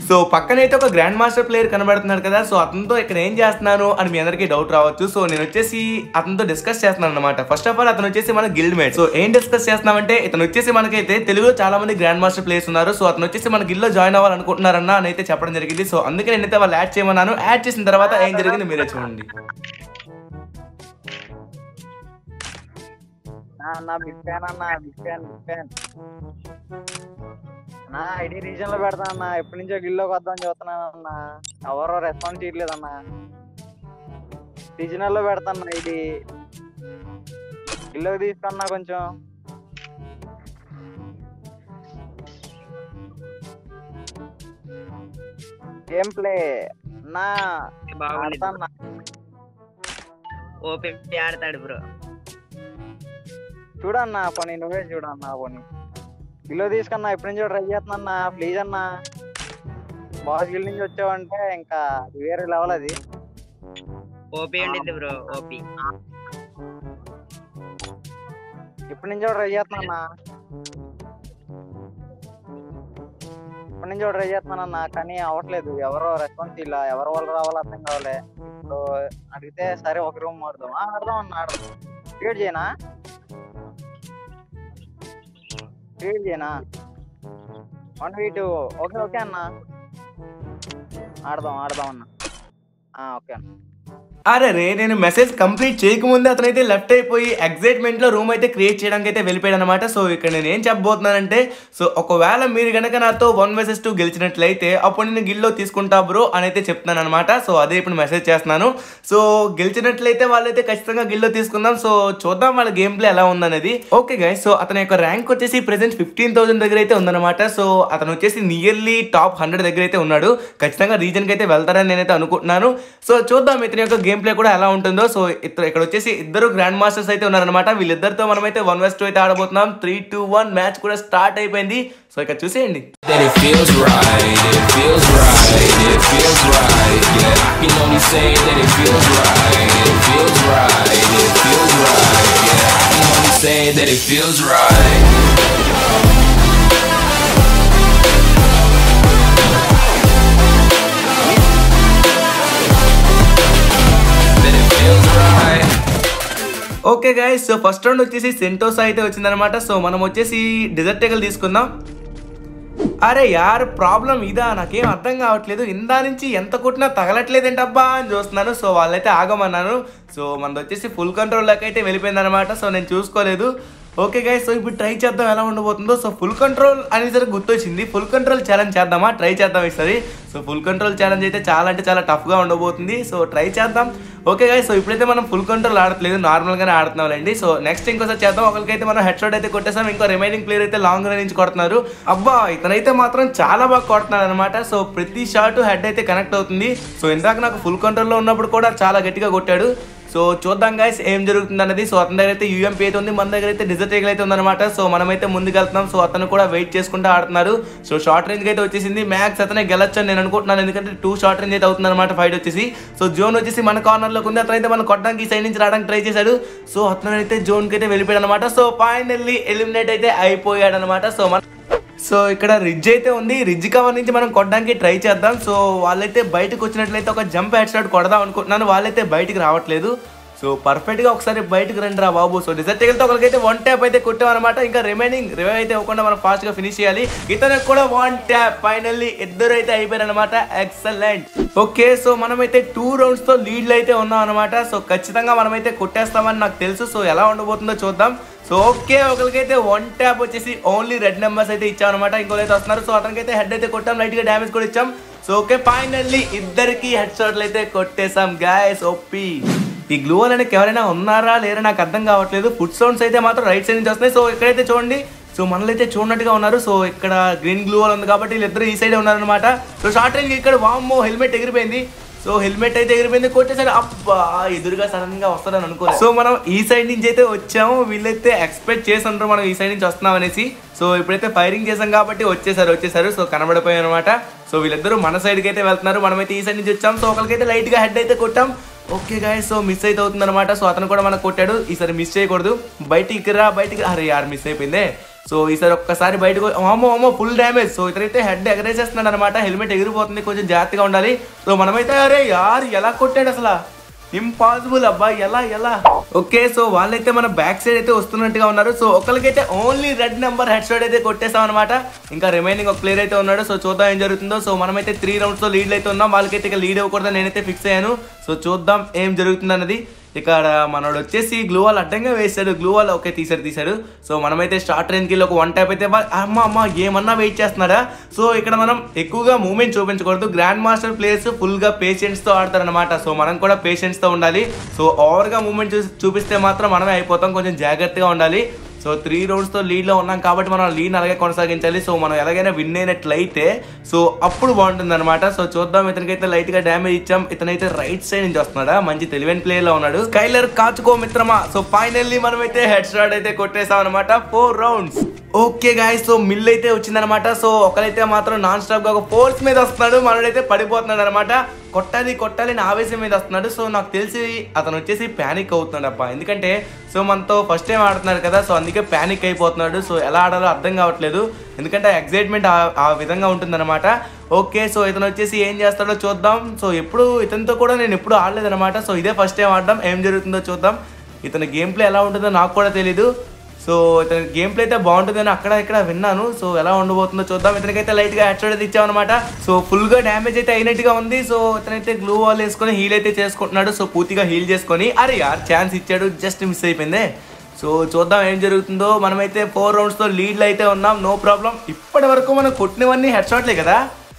So పక్కనైతే ఒక grand master player కనబడుతున్నాడు కదా సో అతనితో ఇక్కడ ఏం చేస్తున్నాను అని మీ అందరికీ డౌట్ రావచ్చు సో నేను వచ్చేసి అతనితో డిస్కస్ చేస్తున్నాను అనమాట ఫస్ట్ ఆఫ్ ఆల్ అతను వచ్చేసి మన గిల్డ్ మేట్ సో ఏం డిస్కస్ చేస్తున్నామంటే ఇతను వచ్చేసి మనకైతే తెలుగులో చాలా మంది గ్రాండ్ మాస్టర్ ప్లేయర్స్ ఉన్నారు సో అతను వచ్చేసి మన గిల్లో జాయిన్ అవ్వాలనుకుంటున్నారన్న అని అయితే చెప్పడం జరిగింది సో అందుకే నేనైతే వాళ్ళు యాడ్ చేయమన్నాను యాడ్ చేసిన తర్వాత ఏం జరిగింది మీరే చూడండి అన్న బిగ్ ఫ్యాన్ అన్న బిగ్ ఫ్యాన్ బిగ్ ఫ్యాన్ నా ఐడి రీజన్ లో పెడతా అన్న ఎప్పటి నుంచో గిల్లోకి వద్దామని చూస్తున్నాను అన్న ఎవరో రెస్పాన్స్ చేయట్లేదన్న రీజనల్ లో పెడతాను ఐడి గిల్లోకి తీసుకున్నా కొంచెం గేమ్ ప్లే నా బాగుంది ఆడతాను ఓపెన్ ఆడతాడు బ్రో చూడన్నా పని నువ్వే చూడన్నా పని గిల్లో తీసుకున్నా ఎప్పటి నుంచో ట్రై చేస్తున్నా ప్లీజ్ అన్నా బాస్ గిల్ నుంచి వచ్చావంటే ఇంకా అది వేరే లెవెల్ అది ఓపీ ఉండిద్ది బ్రో ఓపీ ఎప్పటి నుంచో ట్రై చేస్తున్నా ఎప్పటి నుంచో ట్రై చేస్తున్నానన్నా కానీ అవ్వట్లేదు ఎవరో రెస్పాన్స్ ఇలా ఎవరు వాళ్ళు రావాలో అర్థం కావాలి ఇప్పుడు అడిగితే సరే ఒక రూమ్ ఆడదాం ఆ, ఆడదాం అన్న ఆడదాం క్రియేట్ చేయనా క్రియేట్ చేయనా one V two okay okay అన్న ఆడదాం ఆడదాం అన్న ఆ, ఓకే అన్న అరే రే నేను మెసేజ్ కంప్లీట్ చేయకముందే అతనైతే లెఫ్ట్ అయిపోయి ఎగ్జైట్మెంట్ లో రూమ్ అయితే క్రియేట్ చేయడానికి అయితే వెళ్ళిపోయాడు అనమాట సో ఇక్కడ నేను ఏం చెప్పబోతున్నానంటే సో ఒకవేళ మీరు గనక నాతో వన్ వర్సెస్ టూ గెలిచినట్లయితే అప్పుడు నేను గిల్లో తీసుకుంటా బ్రో అని అయితే చెప్తున్నాను అనమాట సో అదే ఇప్పుడు మెసేజ్ చేస్తున్నాను సో గెలిచినట్లయితే వాళ్ళైతే ఖచ్చితంగా గిల్లో తీసుకుందాం సో చూద్దాం వాళ్ళ గేమ్ ప్లే ఎలా ఉందనేది ఓకే గైస్ సో అతని యొక్క ర్యాంక్ వచ్చేసి ప్రెసెంట్ ఫిఫ్టీన్ థౌసండ్ దగ్గర అయితే ఉందన్నమాట సో అతను వచ్చేసి నియర్లీ టాప్ హండ్రెడ్ దగ్గర అయితే ఉన్నాడు ఖచ్చితంగా రీజన్కి అయితే వెళ్తారని నేనైతే అనుకుంటున్నాను సో చూద్దాం ఇతని యొక్క గేమ్ ప్లే కూడా ఎలా ఉంటుందో సో ఇతను ఇక్కడ వచ్చేసి ఇద్దరు గ్రాండ్ మాస్టర్స్ అయితే ఉన్నారనమాట వీళ్ళిద్దరితో మనమైతే వన్ వెస్ట్ అయితే ఆడబోతున్నాం త్రీ టు వన్ మ్యాచ్ కూడా స్టార్ట్ అయిపోయింది సో ఇక్కడ చూసేయండి that it feels right, it feels right, it feels right. Yeah, I can only say that it feels right, it feels right, it feels right. Yeah, I can only say that it feels right. That it feels right. Okay guys so first round వచ్చేసి Sentosa అయితే వచ్చిందనమాట so మనం వచ్చేసి desert tackle తీసుకుందాం అరే యార్ problem ఇదా నాకేం అర్థం కావట్లేదు ఇందా నుంచి ఎంత కొట్టినా తగలట్లేదేంటబ్బా అని చూస్తున్నాను సో వాళ్ళైతే ఆగమన్నాను సో మనది వచ్చేసి ఫుల్ కంట్రోల్లోకి అయితే వెళ్ళిపోయింది అనమాట సో నేను చూసుకోలేదు ఓకే గైస్ సో ఇప్పుడు ట్రై చేద్దాం ఎలా ఉండబోతుందో సో ఫుల్ కంట్రోల్ అనేసరికి గుర్తొచ్చింది ఫుల్ కంట్రోల్ ఛాలెంజ్ చేద్దామా ట్రై చేద్దాం ఈసారి సో ఫుల్ కంట్రోల్ ఛాలెంజ్ అయితే చాలా అంటే చాలా టఫ్గా ఉండబోతుంది సో ట్రై చేద్దాం ఓకే గైస్ సో ఇప్పుడైతే మనం ఫుల్ కంట్రోల్ ఆడట్లేదు నార్మల్గానే ఆడుతున్నాంలేండి సో నెక్స్ట్ ఇంకోసారి చేద్దాం ఒకరికైతే మనం హెడ్ షాట్ అయితే కొట్టేసాం ఇంకో రిమైనింగ్ ప్లేయర్ అయితే లాంగ్ రేంజ్ నుంచి కొడుతున్నారు అబ్బా ఇతనైతే మాత్రం చాలా బాగా కొడుతున్నాడు అనమాట సో ప్రతి షాట్ హెడ్ అయితే కనెక్ట్ అవుతుంది సో ఇందాక నాకు ఫుల్ కంట్రోల్లో ఉన్నప్పుడు కూడా చాలా గట్టిగా కొట్టాడు సో చూద్దాం గైస్ ఏం జరుగుతుంది అన్నది సో అతని దగ్గర అయితే యూఎంపీ అయితే ఉంది మన దగ్గర అయితే డిజర్ట్ ఏగల్ అయితే ఉందన్నమాట సో మనమైతే ముందుకు వెళ్తున్నాం సో అతను కూడా వెయిట్ చేసుకుంటూ ఆడుతున్నారు సో షార్ట్ రేంజ్ అయితే వచ్చేసింది మ్యాక్స్ అతనే గెలొచ్చు అని నేను అనుకుంటున్నాను ఎందుకంటే టూ షార్ట్ రేంజ్ అయితే అవుతుంది అనమాట ఫైట్ వచ్చేసి సో జోన్ వచ్చేసి మన కార్నర్లోకి ఉంది అతనైతే మనం కొట్టడానికి ఈ సైడ్ నుంచి రావడానికి ట్రై చేశాడు సో అతను అయితే జోన్కి అయితే వెళ్ళిపోయాడు అనమాట సో ఫైనల్లీ ఎలిమినేట్ అయితే అయిపోయాడు అనమాట సో మన సో ఇక్కడ రిడ్జ్ అయితే ఉంది రిడ్జ్ కవర్ నుంచి మనం కొట్టడానికి ట్రై చేద్దాం సో వాళ్ళైతే బయటకు వచ్చినట్లయితే ఒక జంప్ హెడ్ షాట్ కొడదాం అనుకుంటున్నాను వాళ్ళైతే బయటికి రావట్లేదు సో పర్ఫెక్ట్ గా ఒకసారి బయటకు రండి రా బాబు సో డిజర్ట్ తో ఒకరికైతే వన్ ట్యాప్ అయితే కొట్టామన్నమాట ఇంకా రిమైనింగ్ రివైవ్ అయితే ఇవ్వకుండా మనం ఫాస్ట్ గా ఫినిష్ చేయాలి ఇతనికి కూడా వన్ ట్యాప్ ఫైనల్లీ ఇద్దరు అయితే అయిపోయారు అనమాట ఎక్సలెంట్ ఓకే సో మనమైతే టూ రౌండ్స్ తో లీడ్ అయితే ఉన్నాం అనమాట సో ఖచ్చితంగా మనమైతే కొట్టేస్తామని నాకు తెలుసు సో ఎలా ఉండబోతుందో చూద్దాం సో ఓకే ఒకరికైతే వన్ ట్యాప్ వచ్చేసి ఓన్లీ రెడ్ నెంబర్స్ అయితే ఇచ్చామన్నమాట ఇంకోలైతే వస్తున్నారు సో అతనికైతే హెడ్ అయితే కొట్టాం లైట్ గా డ్యామేజ్ కూడా ఇచ్చాం సో ఓకే ఫైనల్లీ ఇద్దరికి హెడ్ షాట్లు అయితే కొట్టేసాం గాయస్ ఓపీ ఈ గ్లూ అనేది ఎవరైనా ఉన్నారా లేరా నాకు అర్థం కావట్లేదు ఫుడ్ సౌండ్స్ అయితే మాత్రం రైట్ సైడ్ నుంచి వస్తున్నాయి సో ఇక్కడైతే చూడండి సో మనలో అయితే చూడనట్టుగా ఉన్నారు సో ఇక్కడ గ్రీన్ గ్లూ వాల్ ఉంది కాబట్టి వీళ్ళిద్దరు ఈ సైడ్ ఉన్నారనమాట సో షార్ట్ రేంజ్ ఇక్కడ వామ్మో హెల్మెట్ ఎగిరిపోయింది సో హెల్మెట్ అయితే ఎగిరిపోయింది కొట్టేసాడు అబ్బా ఎదురుగా సడన్ గా వస్తారని అనుకో సో మనం ఈ సైడ్ నుంచి అయితే వచ్చాము వీళ్ళైతే ఎక్స్పెక్ట్ చేసి ఉంటారు మనం ఈ సైడ్ నుంచి వస్తున్నాం అనేసి సో ఇప్పుడైతే ఫైరింగ్ చేసాం కాబట్టి వచ్చేసారు వచ్చేసారు సో కనబడిపోయాయి అనమాట సో వీళ్ళిద్దరూ మన సైడ్కి అయితే వెళ్తున్నారు మనమైతే ఈ సైడ్ నుంచి వచ్చాం సో ఒకరికైతే లైట్ గా హెడ్ అయితే కొట్టాం ఓకే గాయ సో మిస్ అయితే అవుతుంది అనమాట సో అతను కూడా మనకు కొట్టాడు ఈసారి మిస్ చేయకూడదు బయటికి రా బయటికి రా. అరే యార్ మిస్ అయిపోయిందే సో ఈసారి ఒక్కసారి బయటకు అమ్మో అమ్మో ఫుల్ డ్యామేజ్ సో ఇతనైతే హెడ్ ఎగరేసేస్తున్నాడు అనమాట హెల్మెట్ ఎగిరిపోతుంది కొంచెం జాగ్రత్తగా ఉండాలి సో మనమైతే అరే యార్ ఎలా కొట్టాడు అసలు ఇంపాసిబుల్ అబ్బా ఎలా ఎలా ఓకే సో వాళ్ళైతే మన బ్యాక్ సైడ్ అయితే వస్తున్నట్టుగా ఉన్నారు సో ఒకరికైతే only red number head shot అయితే కొట్టేసాం అనమాట ఇంకా రిమైనింగ్ ఒక ప్లేయర్ అయితే ఉన్నాడు సో చూద్దాం ఏం జరుగుతుందో సో మనమైతే త్రీ రౌండ్స్ లో లీడ్ అయితే ఉన్నాం వాళ్ళకైతే ఇక లీడ్ ఇవ్వకూడదు నేనైతే ఫిక్స్ అయ్యాను సో చూద్దాం ఏం జరుగుతుంది అన్నది ఇక్కడ మనోడు వచ్చేసి గ్లూ వాల్ అడ్డంగా వేసాడు గ్లూ వాల్ ఓకే తీసాడు తీసాడు సో మనమైతే స్టార్ట్ రేంజ్కి ఒక వన్ టైప్ అయితే వా- అమ్మ అమ్మ ఏమన్నా వెయిట్ చేస్తున్నాడా సో ఇక్కడ మనం ఎక్కువగా మూమెంట్ చూపించకూడదు గ్రాండ్ మాస్టర్ ప్లేయర్స్ ఫుల్గా పేషెంట్స్తో ఆడతారనమాట సో మనం కూడా పేషెంట్స్తో ఉండాలి సో ఓవర్గా మూమెంట్ చూసి చూపిస్తే మాత్రం మనమే అయిపోతాం కొంచెం జాగ్రత్తగా ఉండాలి సో త్రీ రౌండ్స్తో లీడ్లో ఉన్నాం కాబట్టి మనం లీడ్ అలాగే కొనసాగించాలి సో మనం ఎలాగైనా విన్ అయినట్లయితే సో అప్పుడు బాగుంటుంది అనమాట సో చూద్దాం ఇతనికైతే లైట్ గా డ్యామేజ్ ఇచ్చాం ఇతనైతే రైట్ సైడ్ నుంచి వస్తున్నాడా మంచి తెలివైన ప్లేయర్ లో ఉన్నాడు స్కైలర్ కాచుకో మిత్రమా సో ఫైనల్లీ మనమైతే హెడ్ షాట్ అయితే కొట్టేసాం అనమాట four rounds okay guys so mill అయితే వచ్చిందనమాట సో ఒకరైతే మాత్రం నాన్ స్టాప్ గా ఒక ఫోర్స్ మీద వస్తున్నాడు మనోడైతే పడిపోతున్నాడు అనమాట కొట్టాలి కొట్టాలి అని ఆవేశం మీద వస్తున్నాడు సో నాకు తెలిసి అతను వచ్చేసి ప్యానిక్ అవుతున్నాడు అబ్బా ఎందుకంటే సో మనతో ఫస్ట్ టైం ఆడుతున్నాడు కదా సో అందుకే ప్యానిక్ అయిపోతున్నాడు సో ఎలా ఆడాలో అర్థం కావట్లేదు ఎందుకంటే ఎగ్జైట్మెంట్ ఆ విధంగా ఉంటుందన్నమాట ఓకే సో ఇతను వచ్చేసి ఏం చేస్తాడో చూద్దాం సో ఎప్పుడు ఇతనితో కూడా నేను ఎప్పుడు ఆడలేదన్నమాట సో ఇదే ఫస్ట్ టైం ఆడడం ఏం జరుగుతుందో చూద్దాం ఇతని గేమ్ ప్లే ఎలా ఉంటుందో నాకు కూడా తెలీదు సో ఇతని గేమ్ ప్లే అయితే బాగుంటుందని అక్కడ ఇక్కడ విన్నాను సో ఎలా ఉండబోతుందో చూద్దాం ఇతనికైతే లైట్ గా హెడ్ షాట్ అయితే ఇచ్చామన్నమాట సో ఫుల్ గా డ్యామేజ్ అయితే అయినట్టుగా ఉంది సో ఇతనైతే గ్లూ వాల్ వేసుకొని హీల్ అయితే చేసుకుంటున్నాడు సో పూర్తిగా హీల్ చేసుకొని అరే యార్ ఛాన్స్ ఇచ్చాడు జస్ట్ మిస్ అయిపోయింది సో చూద్దాం ఏం జరుగుతుందో మనమైతే ఫోర్ రౌండ్స్తో లీడ్లో అయితే ఉన్నాం నో ప్రాబ్లం ఇప్పటి వరకు మనం కొట్టినవన్నీ హెడ్ షాట్లే కదా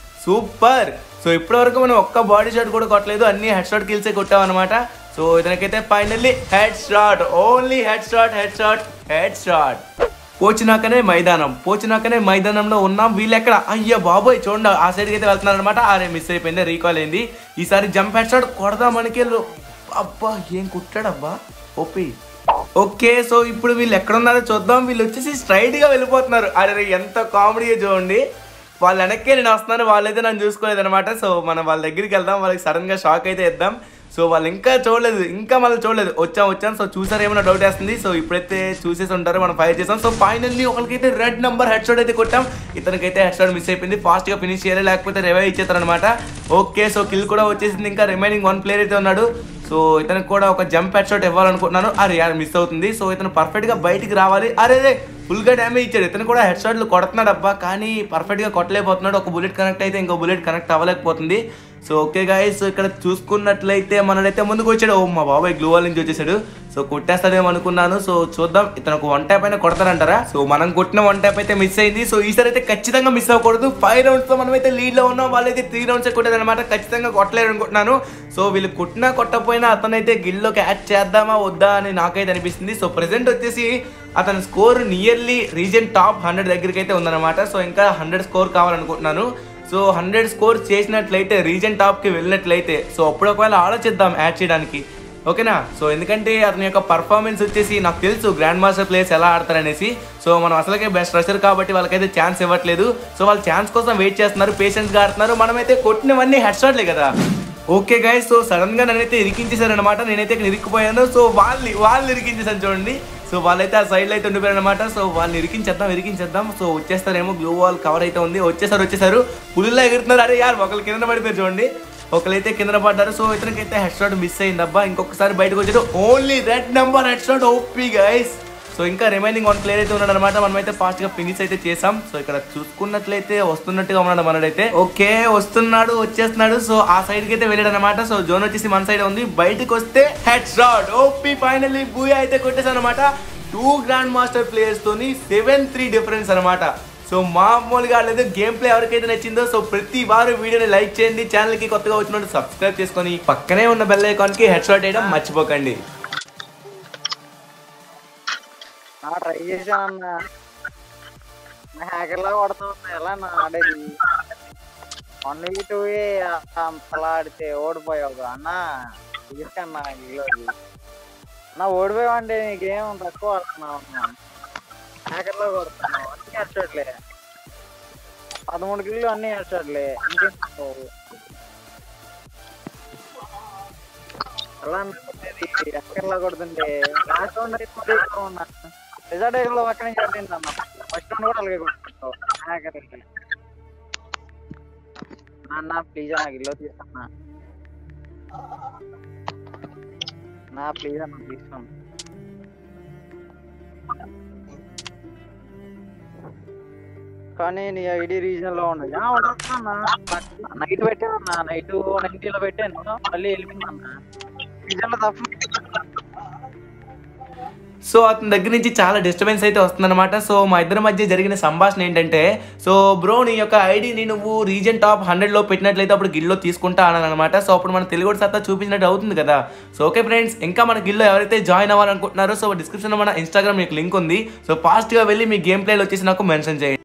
సూపర్ సో ఇప్పటి వరకు మనం ఒక్క బాడీ షాట్ కూడా కొట్టలేదు అన్ని హెడ్ షాట్ కిల్సే కొట్టామన్నమాట సో ఇతనికైతే finally head shot only head shot head shot head shot పోచినాకనే మైదానం పోచినాకనే మైదానంలో ఉన్నాం వీళ్ళు ఎక్కడ అయ్యా బాబోయ్ చూడండి ఆ సైడ్కి అయితే వెళ్తున్నారు అనమాట అరే మిస్ అయిపోయింది రీకాల్ అయింది ఈసారి జంప్ హెడ్ షాట్ కొడదామనికి అబ్బా ఏం కుట్టాడబ్బా ఓపి ఓకే సో ఇప్పుడు వీళ్ళు ఎక్కడ ఉన్నారో చూద్దాం వీళ్ళు వచ్చేసి స్ట్రైట్ గా వెళ్ళిపోతున్నారు అరే ఎంత కామెడీ చూడండి వాళ్ళ వెనక్కే నేను వస్తున్నాను వాళ్ళైతే నన్ను చూసుకోలేదు అనమాట సో మనం వాళ్ళ దగ్గరికి వెళ్దాం వాళ్ళకి సడన్ గా షాక్ అయితే ఇద్దాం సో వాళ్ళు ఇంకా చూడలేదు ఇంకా మళ్ళీ చూడలేదు వచ్చాం వచ్చాం సో చూసారు ఏమైనా డౌట్ వేస్తుంది సో ఇప్పుడైతే చూసేసి ఉంటారు మనం ఫైర్ చేసాం సో ఫైనల్లీ ఒకరికైతే రెడ్ నెంబర్ హెడ్ షాట్ అయితే కొట్టాం ఇతనికైతే హెడ్ షాట్ మిస్ అయిపోయింది ఫాస్ట్ గా ఫినిష్ చేయాలి లేకపోతే రివైవ్ ఇచ్చేస్తారనమాట ఓకే సో కిల్ కూడా వచ్చేసింది ఇంకా రిమైనింగ్ వన్ ప్లేయర్ అయితే ఉన్నాడు సో ఇతనికి కూడా ఒక జంప్ హెడ్ షాట్ ఇవ్వాలనుకుంటున్నాను అరే యార్ మిస్ అవుతుంది సో ఇతను పర్ఫెక్ట్ గా బయటికి రావాలి అరే రే ఫుల్ గా డ్యామేజ్ ఇచ్చాడు ఇతను కూడా హెడ్ షాట్లు కొడుతున్నాడు అబ్బా కానీ పర్ఫెక్ట్ గా కొట్టలేకపోతున్నాడు ఒక బుల్లెట్ కనెక్ట్ అయితే ఇంకో బుల్లెట్ కనెక్ట్ అవ్వలేకపోతుంది సో ఓకే గాయస్ ఇక్కడ చూసుకున్నట్లయితే మనడైతే ముందుకు వచ్చాడు ఓ మా బాబాయ్ గ్లూవాల్ నుంచి వచ్చేసాడు సో కొట్టేస్తాడేమో అనుకున్నాను సో చూద్దాం ఇతను ఒక వన్ ట్యాప్ అయినా కొడతారంటారా సో మనం కొట్టిన వన్ ట్యాప్ అయితే మిస్ అయింది సో ఈసారి అయితే ఖచ్చితంగా మిస్ అవ్వకూడదు ఫైవ్ రౌండ్స్ తో మనమైతే లీడ్ లో ఉన్నాం వాళ్ళైతే త్రీ రౌండ్స్ కొట్టేది అనమాట ఖచ్చితంగా కొట్టలేరు అనుకుంటున్నాను సో వీళ్ళు కొట్టినా కొట్టకపోయినా అతనైతే గిల్లో క్యాచ్ చేద్దామా వద్దా అని నాకైతే అనిపిస్తుంది సో ప్రెసెంట్ వచ్చేసి అతని score nearly region top hundred దగ్గరికి అయితే ఉందన్నమాట సో ఇంకా హండ్రెడ్ స్కోర్ కావాలనుకుంటున్నాను సో హండ్రెడ్ స్కోర్ చేసినట్లయితే రీజన్ టాప్కి వెళ్ళినట్లయితే సో అప్పుడు ఒకవేళ ఆలోచిద్దాం యాడ్ చేయడానికి ఓకేనా సో ఎందుకంటే అతని యొక్క పర్ఫార్మెన్స్ వచ్చేసి నాకు తెలుసు గ్రాండ్ మాస్టర్ ప్లేయర్స్ ఎలా ఆడతారనేసి సో మనం అసలుకే బెస్ట్ రషర్ కాబట్టి వాళ్ళకైతే ఛాన్స్ ఇవ్వట్లేదు సో వాళ్ళు ఛాన్స్ కోసం వెయిట్ చేస్తున్నారు పేషెంట్స్గా ఆడుతున్నారు మనమైతే కొట్టినవన్నీ హెడ్ షాట్లే కదా ఓకే గైస్ సో సడన్ గా నన్నైతే ఇరికించేశారనమాట నేనైతే ఇక్కడ ఇరికిపోయాను సో వాళ్ళు వాళ్ళు ఇరికించేసాను చూడండి సో వాళ్ళైతే ఆ సైడ్ లో అయితే ఉండిపోయారు అనమాట సో వాళ్ళని ఇరికించేద్దాం ఇరికించేద్దాం సో వచ్చేస్తారేమో గ్లూ వాల్ కవర్ అయితే ఉంది వచ్చేసారు వచ్చేసారు పులిలా ఎగురుతున్నారు అరే యార్ ఒకళ్ళు కింద పడిపోయారు చూడండి ఒకరైతే కింద పడ్డారు సో ఇతనికైతే హెడ్ షాట్ మిస్ అయింది అబ్బా ఇంకొకసారి బయటకు వచ్చాడు only red number head shot OP guys so ఇంకా రిమైనింగ్ వన్ ప్లేయర్ అయితే ఉన్నాడు అనమాట మనమైతే ఫాస్ట్ గా ఫినిష్ అయితే చేసాం సో ఇక్కడ చూసుకున్నట్లయితే వస్తున్నట్టుగా ఉన్నాడు మనడైతే ఓకే వస్తున్నాడు వచ్చేస్తున్నాడు సో ఆ సైడ్ కి అయితే వెళ్ళాడు అనమాట సో జోన్ వచ్చేసి మన సైడ్ ఉంది బయటకు వస్తే head shot OP finally booyah అయితే కొట్టేసాను అనమాట టూ గ్రాండ్ మాస్టర్ ప్లేయర్స్ తోని సెవెన్ త్రీ డిఫరెన్స్ అనమాట సో మామూలుగా లేదు గేమ్ ప్లే ఎవరికైతే నచ్చిందో సో ప్రతి వారు వీడియోని లైక్ చేయండి ఛానల్ కి కొత్తగా వచ్చినట్టు సబ్స్క్రైబ్ చేసుకొని పక్కనే ఉన్న బెల్ ఐకాన్ కి హెడ్ షాట్ వేయడం మర్చిపోకండి ట్రై చేశానన్నా హ్యాకర్ లా కొడతా ఉన్నా ఎలా నా ఆడేది వన్ వీ టూ అంతలా ఆడితే ఓడిపోయావు అన్న తీసుకన్నా ఈలోది నా ఓడిపోయావంటే నీకేం తక్కువ ఆడుతున్నావు అన్న హ్యాకర్ లో కొడుతున్నావు అన్ని హెడ్షాట్లే పదమూడు కిలో అన్ని హెడ్షాట్లే ఇంకేం తక్కువ ఎలా కొట్టేది హ్యాకర్ లో కొడుతుంటే లాస్ట్ రౌండ్ అయితే ఉన్నా రిజల్ట్ లో పక్కన చేరింది అన్న ఫస్ట్ రౌండ్ కూడా అలాగే కొట్టావు ఆఖరికి. అన్న ప్లీజ్ అన్న గిల్లో తీసుకున్నా నా ప్లీజ్ అన్న తీసుకోండి కానీ నీ ఐడి రీజన్ లో ఉన్నది ఆ, ఉండదు అన్న నైట్ పెట్టాను అన్న నైట్ నైన్టీలో పెట్టాను మళ్ళీ వెళ్ళిపోయింది అన్న రీజన్ లో తప్ప సో అతని దగ్గర నుంచి చాలా డిస్టర్బెన్స్ అయితే వస్తుందన్నమాట సో మా ఇద్దరి మధ్య జరిగిన సంభాషణ ఏంటంటే సో బ్రో నీ యొక్క ఐడిని నువ్వు రీజన్ టాప్ హండ్రెడ్లో పెట్టినట్లయితే అప్పుడు గిల్లో తీసుకుంటా అని అనమాట సో అప్పుడు మన తెలుగు సత్తా చూపించినట్టు అవుతుంది కదా సో ఓకే ఫ్రెండ్స్ ఇంకా మన గిల్లో ఎవరైతే జాయిన్ అవ్వాలనుకుంటున్నారో సో డిస్క్రిప్షన్లో మన ఇన్స్టాగ్రామ్ మీకు లింక్ ఉంది సో ఫాస్ట్గా వెళ్ళి మీ గేమ్ ప్లేలో వచ్చేసి నాకు మెన్షన్ చేయండి